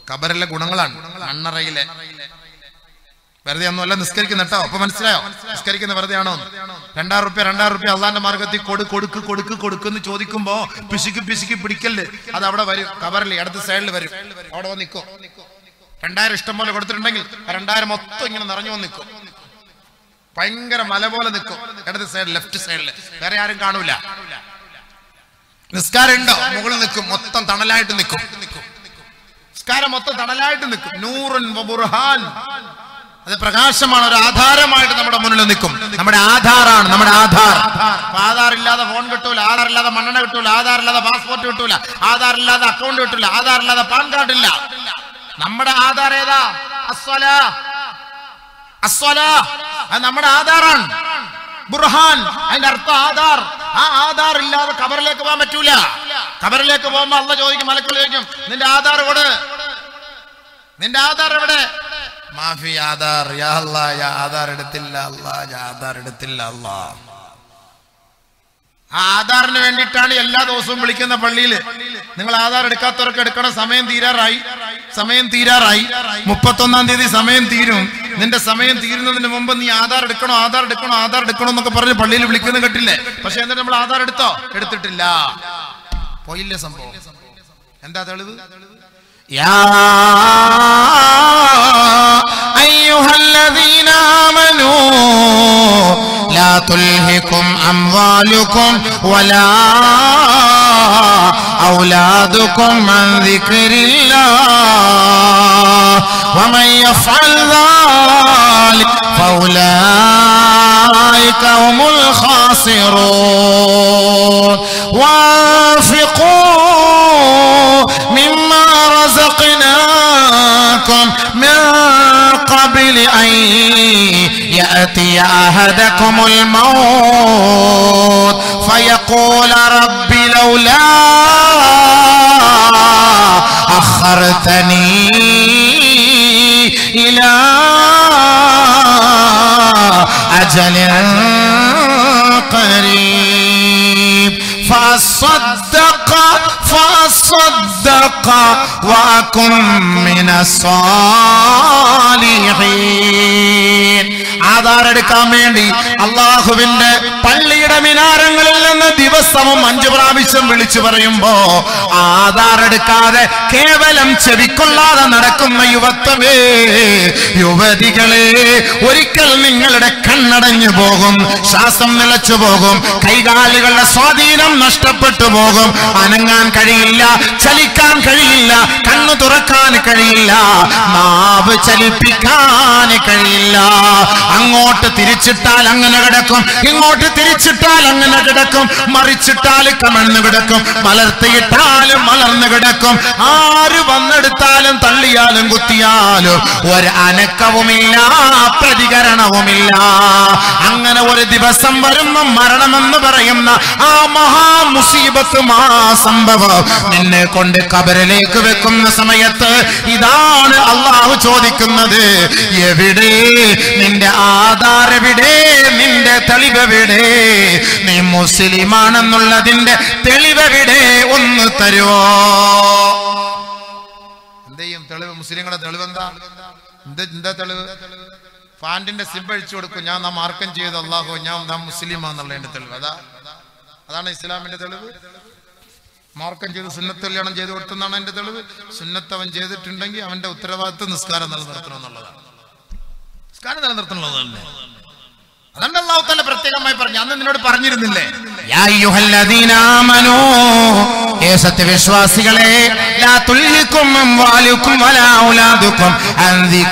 കബറിലെ ഗുണങ്ങളാണ് മണ്ണറയിലെ വെറുതെ ഒന്നുമല്ല നിസ്കരിക്കുന്ന കേട്ടോ അപ്പൊ മനസ്സിലായോ നിസ്കരിക്കുന്ന വെറുതെ ആണോ രണ്ടായിരം റുപ്യ രണ്ടായിരം റുപ്യ അള്ളാന്റെ മാർഗത്തിൽ കൊടു കൊടുക്ക് കൊടുക്ക് കൊടുക്കുന്ന് ചോദിക്കുമ്പോ പിശുക്ക് പിശുക്ക് പിടിക്കല് അത് അവിടെ വരും കവറിൽ അടുത്ത സൈഡിൽ വരും അവിടെ വന്ന് നിൽക്കും രണ്ടായിരം ഇഷ്ടം പോലെ കൊടുത്തിട്ടുണ്ടെങ്കിൽ ആ രണ്ടായിരം മൊത്തം ഇങ്ങനെ നിറഞ്ഞു വന്ന് നിൽക്കും ഭയങ്കര മല പോലെ നിൽക്കും ഇടത് സൈഡ് ലെഫ്റ്റ് സൈഡിൽ വേറെ ആരും കാണൂല നിസ്കാരം ഉണ്ടോ മുകളിൽ നിൽക്കും മൊത്തം തണലായിട്ട് നിൽക്കും നിസ്കാരം മൊത്തം തണലായിട്ട് നിൽക്കും നൂറുൻ വ ബുർഹാൻ അത് പ്രകാശമാണ് ഒരു ആധാരമായിട്ട് നമ്മുടെ മുന്നിൽ നിൽക്കും നമ്മുടെ ആധാറാണ് നമ്മുടെ ആധാർ അപ്പൊ ആധാർ ഇല്ലാതെ ഫോൺ കിട്ടൂല ആധാർ ഇല്ലാതെ മണ്ണെണ്ണ കിട്ടൂല ആധാർ ഇല്ലാതെ പാസ്പോർട്ട് കിട്ടൂല ആധാർ ഇല്ലാതെ അക്കൗണ്ട് കിട്ടൂല ആധാർ ഇല്ലാതെ പാൻ കാർഡ് ഇല്ല നമ്മുടെ ആധാർ ഏതാ അസ്വല അസ്വല അത് നമ്മുടെ ആധാറാണ് ബുർഹാൻ അതിന്റെ അർത്ഥം ആധാർ ആ ആധാർ ഇല്ലാതെ കബറിലേക്ക് പോകാൻ പറ്റൂല കബറിലേക്ക് പോകുമ്പോ അല്ല ചോദിക്കും മലക്കൾ ചോദിക്കും നിന്റെ ആധാർ എവിടെ നിന്റെ ആധാർ എവിടെ മാഫി ആധാർ യാ അല്ലാ യാ ആധാർ എടുത്തില്ല അല്ലാ യാ ആധാർ എടുത്തില്ല അല്ലാ ആ ആധാറിന് വേണ്ടിയിട്ടാണ് എല്ലാ ദിവസവും വിളിക്കുന്ന പള്ളിയിൽ നിങ്ങൾ ആധാർ എടുക്കാത്തവർക്ക് എടുക്കണം സമയം തീരാറായി സമയം തീരാറായി മുപ്പത്തൊന്നാം തീയതി സമയം തീരും നിന്റെ സമയം തീരുന്നതിന് മുമ്പ് നീ ആധാർ എടുക്കണോ ആധാർ എടുക്കണോ ആധാർ എടുക്കണോ എന്നൊക്കെ പറഞ്ഞ് പള്ളിയിൽ വിളിക്കുന്നത് കേട്ടില്ലേ പക്ഷെ എന്നിട്ട് നമ്മൾ ആധാർ എടുത്തോ എടുത്തിട്ടില്ല പോയില്ലേ സംഭവം എന്താ തെളിവ് يا أيها الذين آمنوا لا تلهكم أموالكم ولا أولادكم عن ذكر الله ومن يفعل ذلك فأولئك هم الخاسرون وانفقوا مما رزقناكم من قبل أن يأتي أحدكم الموت فيقول رب لولا أخرتني إلى أجل قريب فأصدق فأصدق وأكن من الصالحين ആധാർ എടുക്കാൻ വേണ്ടി അള്ളാഹുവിന്റെ പള്ളിയുടെ മിനാരങ്ങളിൽ നിന്ന് ദിവസവും അഞ്ചു പ്രാവശ്യം വിളിച്ചു പറയുമ്പോ ആധാർ എടുക്കാതെ കേവലം ചെവിക്കൊള്ളാതെ നടക്കുന്ന യുവത്വമേ യുവതികളെ ഒരിക്കൽ നിങ്ങളുടെ കണ്ണടഞ്ഞു പോകും ശ്വാസം നിലച്ചു പോകും കൈകാലുകളുടെ സ്വാധീനം നഷ്ടപ്പെട്ടു പോകും അനങ്ങാൻ കഴിയില്ല ചലിക്കാൻ കഴിയില്ല കണ്ണു തുറക്കാൻ കഴിയില്ല നാവ് ചലിപ്പിക്കാൻ കഴിയില്ല അങ്ങോട്ട് തിരിച്ചിട്ടാൽ അങ്ങനെ കിടക്കും ഇങ്ങോട്ട് തിരിച്ചിട്ടാൽ അങ്ങനെ കിടക്കും മറിച്ചിട്ടാൽ കമഴ്ന്നു കിടക്കും മലർത്തിയിട്ടാലും മലർന്നു കിടക്കും ആര് വന്നെടുത്താലും തള്ളിയാലും കുത്തിയാലും ഒരു അനക്കവുമില്ല പ്രതികരണവുമില്ല അങ്ങനെ ഒരു ദിവസം വരുന്ന മരണമെന്ന് പറയുന്ന ആ മഹാമുസീബത്തും ആ സംഭവം നിന്നെ കൊണ്ട് കബറിലേക്ക് വെക്കുന്ന സമയത്ത് ഇതാണ് അള്ളാഹു ചോദിക്കുന്നത് എവിടെ നിന്റെ ആധാർ എവിടെ നിന്റെ തെളിവെവിടെ നീ മുസ്ലിമാണെന്നുള്ളതിന്റെ തെളിവെവിടെ ഒന്ന് തരുവോ എന്ത് ചെയ്യും തെളിവ് മുസ്ലിങ്ങളുടെ തെളിവ് എന്താ എന്ത് എന്താ തെളിവ് ഫാൻറ്റിന്റെ സിബ് അഴിച്ചു കൊടുക്കും ഞാൻ നാം മാർക്കം ചെയ്ത് അള്ളാഹു ഞാൻ നാം മുസ്ലിമാന്നുള്ളതിന്റെ തെളിവ് അതാ അതാണ് ഇസ്ലാമിന്റെ തെളിവ് മാർക്കം ചെയ്ത് സുന്നത്ത് കല്യാണം ചെയ്ത് കൊടുത്തെന്നാണ് എന്റെ തെളിവ് സുന്നത്ത് അവൻ ചെയ്തിട്ടുണ്ടെങ്കിൽ അവന്റെ ഉത്തരവാദിത്വം നിസ്കാരം നിലനിർത്തണം എന്നുള്ളതാണ് നിസ്കാരം നിലനിർത്തണമെന്നുള്ളതല്ലേ അതാണ് അള്ളാഹു തന്നെ പ്രത്യേകമായി പറഞ്ഞു അന്ന് നിന്നോട് പറഞ്ഞിരുന്നില്ലേ യാ അയ്യുഹല്ലദീന ആമനൂ ഏ സത്യവിശ്വാസികളെ ലാ തുൽഹിക്കും അംവാലുക്കും വലാ ഔലാദുക്കും അൻ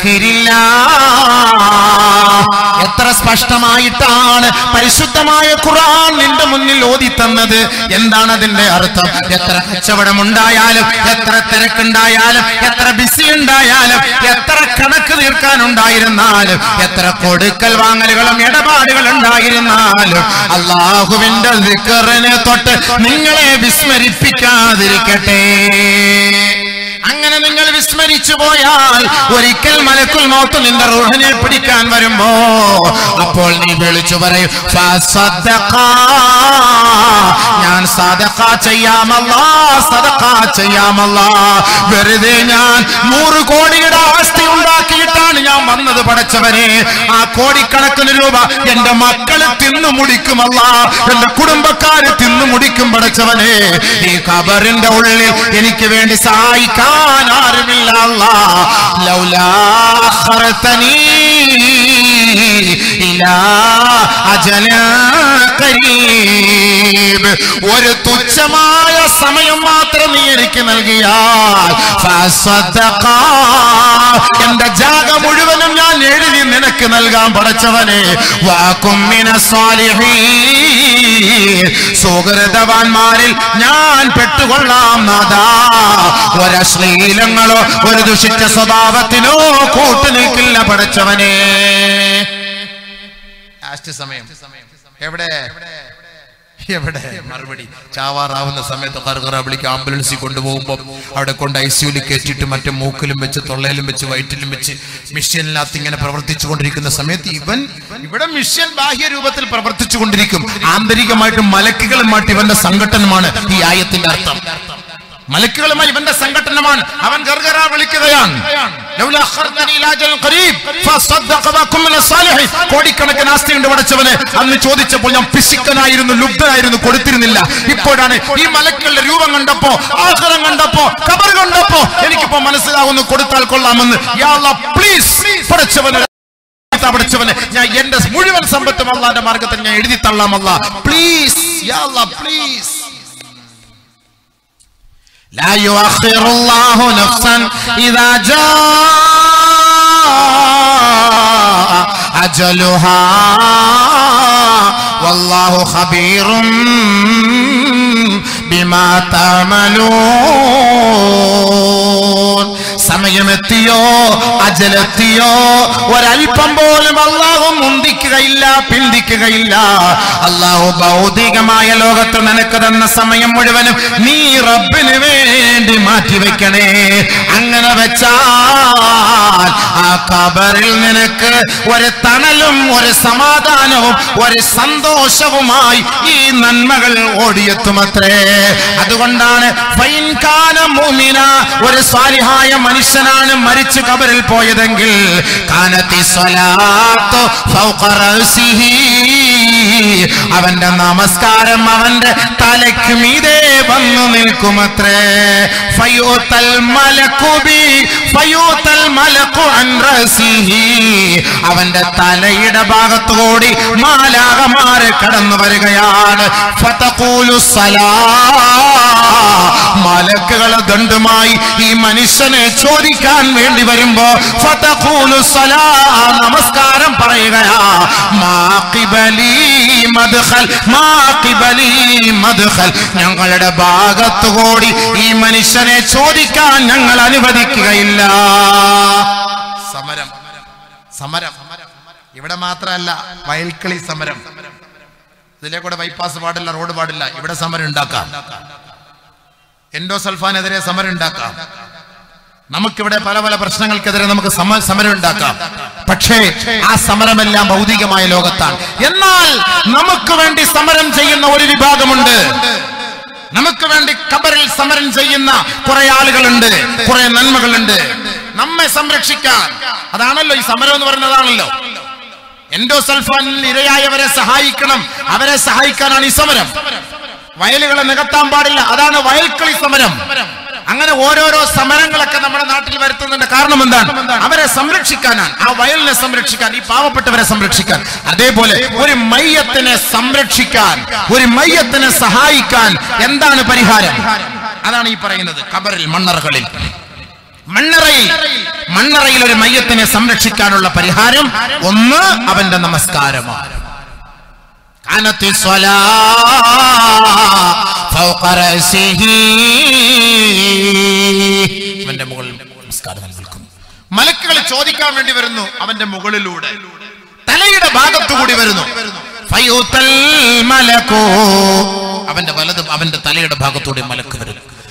ദിക്രില്ലാഹ് എത്ര സ്പഷ്ടമായിട്ടാണ് പരിശുദ്ധമായ ഖുർആൻ നിന്റെ മുന്നിൽ ഓതി തന്നത് എന്താണ് അതിന്റെ അർത്ഥം എത്ര കച്ചവടമുണ്ടായാലും എത്ര തിരക്കുണ്ടായാലും എത്ര ബിസി ഉണ്ടായാലും എത്ര കണക്ക് തീർക്കാനുണ്ടായിരുന്നാലും എത്ര കൊടുക്കൽ വാങ്ങലുകളും ഇടപാടുകൾ ഉണ്ടായിരുന്നാലും അള്ളാഹുവിന്റെ ദിക്കറിനെ തൊട്ട് നിങ്ങളെ വിസ്മരിപ്പിക്കാതിരിക്കട്ടെ അങ്ങനെ നിങ്ങൾ വിസ്മരിച്ചു പോയാൽ ഒരിക്കൽ മലക്കുൽ മൗത്ത് നിന്റെ റൂഹിനെ പിടിക്കാൻ വരുമ്പോ അപ്പോൾ നീ വിളിച്ചു പറയും "ഫസദ്ദഖ." ഞാൻ സദഖ ചെയ്യാമല്ല സദഖ ചെയ്യാമല്ല വെറുതെ ഞാൻ നൂറ് കോടിയുടെ ആസ്തി ഉണ്ടാക്കിയിട്ടാണ് ഞാൻ വന്നത് പടച്ചവനെ ആ കോടിക്കണക്കിന് രൂപ എന്റെ മക്കള് തിന്നു മുടിക്കുമല്ല എന്റെ കുടുംബക്കാര് തിന്നു മുടിക്കും പടച്ചവനെ ഈ ഖബറിന്റെ ഉള്ളിൽ എനിക്ക് വേണ്ടി സഹായിക്കാൻ ആരുമില്ല അല്ലാ. ലൗലാ അഖറതനീ ഇലാ അജലാ ഖരീബ്. ഒരു തുച്ഛമായ സമയം മാത്രം നീ എനിക്ക് നൽകിയാൽ ഫസദ്ദഖ. എന്റെ ജാഗ മുഴുവനും ഞാൻ എഴുതി നിനക്ക് നൽകാൻ പടച്ചവനെ വാക്കുമ്മിന സുഹൃതവാന്മാരിൽ ഞാൻ പെട്ടുകൊള്ളാം നാദാ ഒരശ്ലീലങ്ങളോ ഒരു ദുഷിച്ച സ്വഭാവത്തിനോ കൂട്ടുനിൽക്കില്ല പടച്ചവനെ ലാസ്റ്റ് സമയം എവിടെ എവിടെ മറുപടി ചാവാറാവുന്ന സമയത്ത് കറുകറ വിളിക്ക് ആംബുലൻസിൽ കൊണ്ടുപോകുമ്പോൾ അവിടെ കൊണ്ട് ഐ സിയുയിൽ കയറ്റിയിട്ട് മറ്റേ മൂക്കിലും വെച്ച് തൊള്ളയിലും വെച്ച് വയറ്റിലും വെച്ച് മിഷ്യനിനകത്ത് ഇങ്ങനെ പ്രവർത്തിച്ചു കൊണ്ടിരിക്കുന്ന സമയത്ത് ഇവൻ ഇവിടെ മിഷ്യൻ ബാഹ്യ രൂപത്തിൽ പ്രവർത്തിച്ചു കൊണ്ടിരിക്കും ആന്തരികമായിട്ട് മലക്കുകളുമായിട്ട് ഇവന്റെ സംഘടനമാണ് ഈ ആയത്തിന്റെ അർത്ഥം മലക്കുകളുമായി ഇവന്റെ സംഘടനമാണ് അവൻ ഗർഗറ വിളിക്കുകയാണ് ലൗലാ അഖർതനി ഇലാ അജലിൻ ഖരീബ് ഫസദ്ദഖ വകും മിന സാലിഹീൻ. കോടിക്കണക്കിന് ആസ്തിയുണ്ട് പടച്ചവന് അന്ന് ചോദിച്ചപ്പോൾ ഞാൻ പിശുക്കനായിരുന്നു ലുബ്ധനായിരുന്നു കൊടുത്തിരുന്നില്ല ഇപ്പോഴാണ് ഈ മലക്കളുടെ രൂപം കണ്ടപ്പോ ആഹാരം കണ്ടപ്പോ കബർ കണ്ടപ്പോ എനിക്കിപ്പോ മനസ്സിലാവുന്നു കൊടുത്താൽ കൊള്ളാമെന്ന് പ്ലീസ് പടച്ചവന് പഠിച്ചവന് ഞാൻ എന്റെ മുഴുവൻ സമ്പത്തും അള്ളാന്റെ മാർഗത്തിൽ ഞാൻ എഴുതി തള്ളാമല്ല പ്ലീസ് പ്ലീസ് لا يؤخر الله نفسا إذا جاء أجلها والله خبير بما تعملون സമയമെത്തിയോ അജലെത്തിയോ ഒരൽപ്പം പോലും അള്ളാഹു മുന്തിക്കുകയില്ല പിന്തിക്കുകയില്ല അള്ളാഹു ഭൗതികമായ ലോകത്ത് നിനക്ക് തന്ന സമയം മുഴുവനും നീ റബ്ബിന് വേണ്ടി മാറ്റിവെക്കണേ അങ്ങനെ വെച്ചാൽ ആ കബറിൽ നിനക്ക് ഒരു തണലും ഒരു സമാധാനവും ഒരു സന്തോഷവുമായി ഈ നന്മകൾ ഓടിയെത്തുമത്രേ അതുകൊണ്ടാണ് ഫൈൻകാന മുഅ്മിന ഒരു സ്വാലിഹായ മനുഷ്യനാണ് മരിച്ചു കബറിൽ പോയതെങ്കിൽ കാനത്തി സ്വലാത്തു ഫൗഖ റഅസിഹി അവന്റെ നമസ്കാരം അവന്റെ തലയ്ക്ക് മീതെ വന്നു നിൽക്കുമത്രേ ഫയൂത്തൽ മലക്കുബി ഫയൂത്തൽ മലക്കു അൻ റഅസിഹി അവന്റെ തലയുടെ ഭാഗത്തുകൂടി മാലാകമാര് കടന്നു വരികയാണ് ഫതഖൂലു സലാ മലക്കുകളെ ദണ്ഡുമായി ഈ മനുഷ്യനെ ചോദിക്കാൻ വേണ്ടി വരുമ്പോ ഫതഖൂലു സലാ നമസ്കാരം പറയുകയാ മാ ഖിബലി മദ്ഖൽ മാ ഖിബലി മദ്ഖൽ ഞങ്ങളുടെ ഭാഗത്തുകൂടി ഈ മനുഷ്യനെ ചോദിക്കാൻ ഞങ്ങൾ അനുവദിക്കുകയില്ല സമരം സമരം ഇവിടെ മാത്രമല്ല വയൽക്കളി സമരം ഇതിലെ കൂടെ ബൈപ്പാസ് പാടില്ല റോഡ് പാടില്ല ഇവിടെ സമരം ഉണ്ടാക്കാം എൻഡോസൾഫാനെതിരെ സമരം ഉണ്ടാക്കാം നമുക്കിവിടെ പല പല പ്രശ്നങ്ങൾക്കെതിരെ നമുക്ക് സമ- സമരം ഉണ്ടാക്കാം പക്ഷേ ആ സമരമെല്ലാം ഭൗതികമായ ലോകത്താണ് എന്നാൽ നമുക്ക് വേണ്ടി സമരം ചെയ്യുന്ന ഒരു വിഭാഗമുണ്ട് നമുക്ക് വേണ്ടി കബറിൽ സമരം ചെയ്യുന്ന കുറെ ആളുകളുണ്ട് കുറെ നന്മകളുണ്ട് നമ്മെ സംരക്ഷിക്കാൻ അതാണല്ലോ ഈ സമരം എന്ന് പറയുന്നതാണല്ലോ എൻഡോസൾഫാനിൽ ഇരയായവരെ സഹായിക്കണം അവരെ സഹായിക്കാനാണ് ഈ സമരം വയലുകളെ നികത്താൻ പാടില്ല അതാണ് വയൽക്കളി സമരം അങ്ങനെ ഓരോരോ സമരങ്ങളൊക്കെ നമ്മുടെ നാട്ടിൽ വരുത്തുന്നുണ്ട് കാരണം എന്താണ് അവരെ സംരക്ഷിക്കാനാണ് ആ വയലിനെ സംരക്ഷിക്കാൻ ഈ പാവപ്പെട്ടവരെ സംരക്ഷിക്കാൻ അതേപോലെ ഒരു മയ്യത്തിനെ സംരക്ഷിക്കാൻ ഒരു മയ്യത്തിനെ സഹായിക്കാൻ എന്താണ് പരിഹാരം അതാണ് ഈ പറയുന്നത് കബറിൽ മണ്ണറകളിൽ മണ്ണറയിൽ മണ്ണറയിൽ ഒരു മയ്യത്തിനെ സംരക്ഷിക്കാനുള്ള പരിഹാരം ഒന്ന് അവന്റെ നമസ്കാരമാണ് كانت الصلاة فوق رأسه അവന്റെ മുകളിൽ നമസ്കാരം നിൽക്കുന്നു മലക്കുകൾ ചോദിക്കാൻ വേണ്ടി വരുന്നു അവന്റെ മുകളിലൂടെ തലയുടെ ഭാഗത്തുകൂടി വരുന്നു ഫയൂത്തൽ മലക്കോ അവന്റെ വലതും അവന്റെ തലയുടെ ഭാഗത്തൂടെ മലക്ക് വരുന്നു അപ്പോ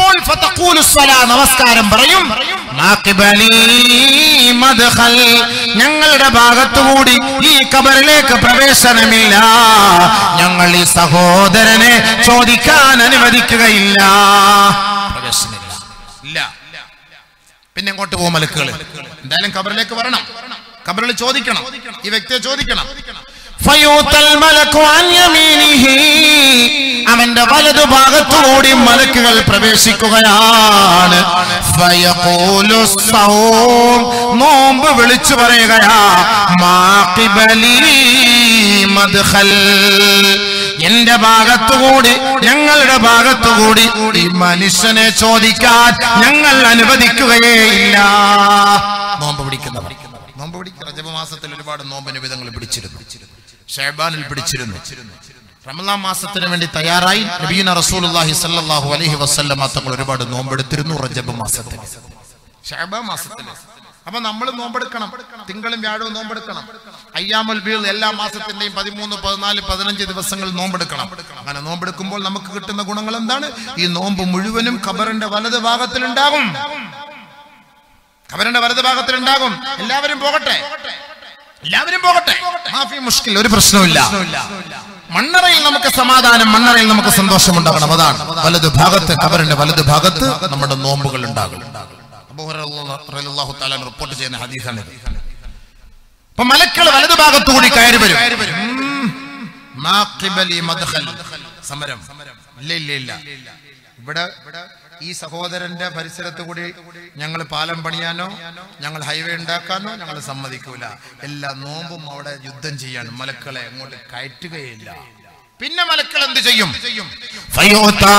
അപ്പോൾ ഫതഖൂലു സ്വലാ നമസ്കാരം പറയും മാ ഖിബലി മദ്ഖൽ ഞങ്ങളുടെ ഭാഗത്തുകൂടി ഈ കബറിലേക്ക് പ്രവേശനമില്ല ഞങ്ങൾ ഈ സഹോദരനെ ചോദിക്കാൻ അനുവദിക്കുകയില്ല പ്രവേശനമില്ല ഇല്ല പിന്നെ എങ്ങോട്ട് പോകും മലക്കുകൾ എന്തായാലും കബറിലേക്ക് വരണം കബറിൽ ചോദിക്കണം ഈ വ്യക്തിയെ ചോദിക്കണം ഫയൂത്തൽ മലക്കു അൻ യമീനിഹി. അവന്റെ വലതു ഭാഗത്തുകൂടി മലക്കുകൾ പ്രവേശിക്കുകയാണ് ഫയഖൂലു സൗം. നോമ്പ് വിളിച്ചു പറയുകയാ മാ ഖിബലി മദ്ഖൽ. എന്റെ ഭാഗത്തുകൂടി ഞങ്ങളുടെ ഭാഗത്തുകൂടി ഈ മനുഷ്യനെ ചോദിക്കാൻ ഞങ്ങൾ അനുവദിക്കുകയേ ഇല്ല നോമ്പ് പിടിക്കുന്നവർ നോമ്പ് പിടിക്കും റജബ് മാസത്തിൽ ഒരുപാട് നോമ്പിന് വിധങ്ങൾ പിടിച്ചിരുന്നു ഷെബാനിൽ പിടിച്ചിരുന്നു റമലാം മാസത്തിന് വേണ്ടി തയ്യാറായി നബീന റസൂലുള്ളാഹി സല്ലല്ലാഹു അലൈഹി വസല്ലമ തങ്ങൾ ഒരുപാട് നോമ്പെടുത്തിരുന്നു റജബ് മാസത്തിൽ ഷെബാ മാസത്തിൽ അപ്പൊ നമ്മൾ നോമ്പെടുക്കണം തിങ്കളും വ്യാഴവും നോമ്പെടുക്കണം അയ്യാമുൽ ബീൾ എല്ലാ മാസത്തിന്റെയും പതിമൂന്ന് പതിനാല് പതിനഞ്ച് ദിവസങ്ങൾ നോമ്പെടുക്കണം അങ്ങനെ നോമ്പെടുക്കുമ്പോൾ നമുക്ക് കിട്ടുന്ന ഗുണങ്ങൾ എന്താണ് ഈ നോമ്പ് മുഴുവനും ഖബറിന്റെ വലത് ഭാഗത്തിലുണ്ടാകും ഖബറിന്റെ വലത് ഭാഗത്തിലുണ്ടാകും എല്ലാവരും പോകട്ടെ എല്ലാവരും പോകട്ടെ മാഫി മുഷ്കിൽ ഒരു പ്രശ്നവുമില്ല മണ്ണറയിൽ നമുക്ക് സമാധാനം മണ്ണറയിൽ നമുക്ക് സന്തോഷം ഉണ്ടാകണം അതാണ് വലത് ഭാഗത്ത് ഖബറിന്റെ വലത് ഭാഗത്ത് നമ്മുടെ നോമ്പുകൾ ഉണ്ടാകും അബൂ ഹുറൈറ റളിയല്ലാഹു തആല റിപ്പോർട്ട് ചെയ്യുന്ന ഹദീസാണ് ഇത് അപ്പൊ മലക്കൾ വലത് ഭാഗത്തു കൂടി കയറി വരും ഉം. മാ ഖിബലി മദ്ഖൽ. സമരം ഇല്ല ഇല്ല ഇല്ല ഇവിടെ ഈ സഹോദരന്റെ പരിസരത്ത് കൂടി ഞങ്ങൾ പാലം പണിയാനോ ഞങ്ങൾ ഹൈവേ ഉണ്ടാക്കാനോ ഞങ്ങൾ സമ്മതിക്കൂല എല്ലാ നോമ്പും അവിടെ യുദ്ധം ചെയ്യാണ് മലക്കളെ അങ്ങോട്ട് കയറ്റുകയില്ല പിന്നെ മലക്കൾ എന്ത് ചെയ്യും ഫയൂത്താ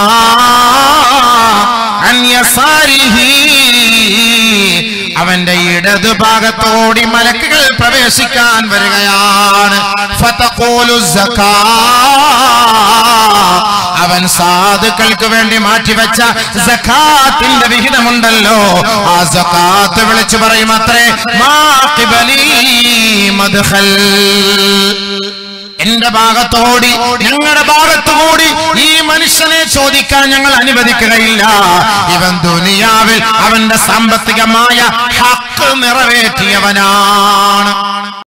അൻ യസാരിഹി. അവന്റെ ഇടതു ഭാഗത്തോടി മലക്കുകൾ പ്രവേശിക്കാൻ വരികയാണ് ഫതഖൂലു സക്കാ. അവൻ സാധുക്കൾക്ക് വേണ്ടി മാറ്റിവെച്ച സക്കാത്തിന്റെ വിഹിതമുണ്ടല്ലോ ആ സക്കാത്ത് വിളിച്ചു പറയും അത്രേ മാ ഖിബലി മദ്ഖൽ എന്റെ ഭാഗത്തോടി ഞങ്ങളുടെ ഭാഗത്തുകൂടി ഈ മനുഷ്യനെ ചോദിക്കാൻ ഞങ്ങൾ അനുവദിക്കുകയില്ല ഇവൻ ദുനിയാവിൽ അവന്റെ സാമ്പത്തികമായ ഹക്ക് നിറവേറ്റിയവനാണ്